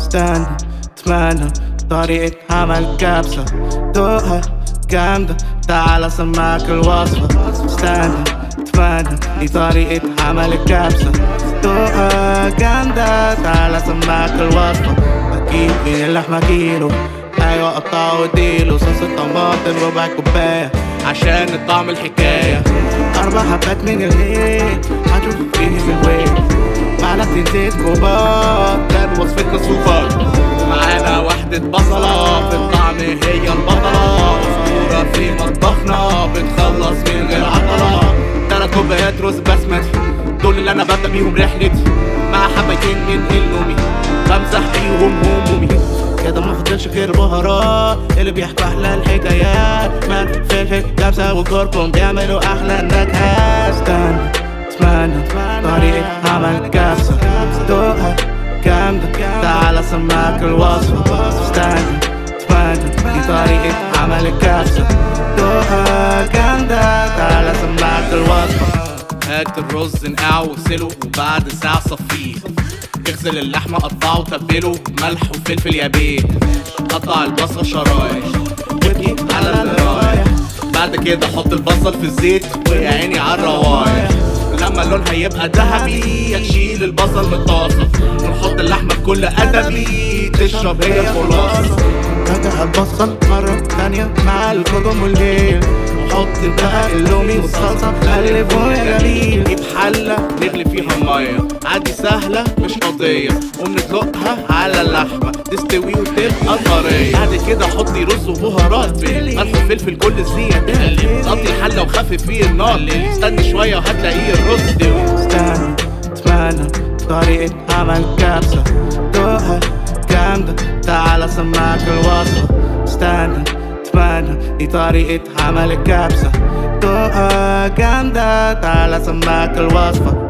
استنى اتمنى طريقة عمل كبسة دوقها جامدة تعال سماك الوصفة استنى اتمنى دي طريقة عمل الكبسة دوقها جامدة تعال سماك الوصفة اجيب من اللحمة كيلو ايوه قطعه واديله صوص الطماطم ربع كوباية عشان الطعم الحكاية أربع حبات من الهيل هتشوف فيه في الويل معلقتين زيت كبار كان وصفتنا سوبر معانا وحدة بصلة في الطعم هي البطلة أسطورة في مطبخنا بتخلص من غير عطلة تلات كوبايات رز بسمتي دول اللي أنا ببدأ بيهم رحلتي مع حبتين من اللومي بمسح بيهم همومي كده ما فضلش غير بهارات اللي بيحكوا احلى الحكايات مال فلفل كبسه وكركم بيعملوا احلى النكهات استنى اتمنى طريقة عمل كبسة دوقها جامدة تعال سماك الوصفة استنى اتمنى دي طريقة عمل الكبسة دوقها جامدة تعال سماك الوصفة هات الرز نقعه واغسله وبعد ساعة صفيه اغسل اللحمة قطعه وتبله ملح وفلفل يابين قطع البصل شرايح وابكي على الرايح بعد كده حط البصل في الزيت ويا عيني على الروايح لما اللون هيبقى ذهبي تشيل البصل من الطاسة ونحط اللحمة بكل أدبي تشرب هي الخلاصة رجع البصل مرة تانية مع الكركم والهيل حط بقى اللومي والصلصة قلبه يا جميل جيب حلة نغلي فيها المية عادي سهلة مش قضية وبندلقها على اللحمة تستوي وتبقى طرية بعد كده حطي رز وبهارات ملح وفلفل كل الزيادات غطي الحلة وخفف فيه النار استني شوية وهتلاقيه الرز استوي استنى اتمنى طريقة عمل كبسة دوقها جامدة تعال سماك الوصفة استنى اتمنى دي طريقة عمل الكبسة دوقها جامدة تعال سماك الوصفة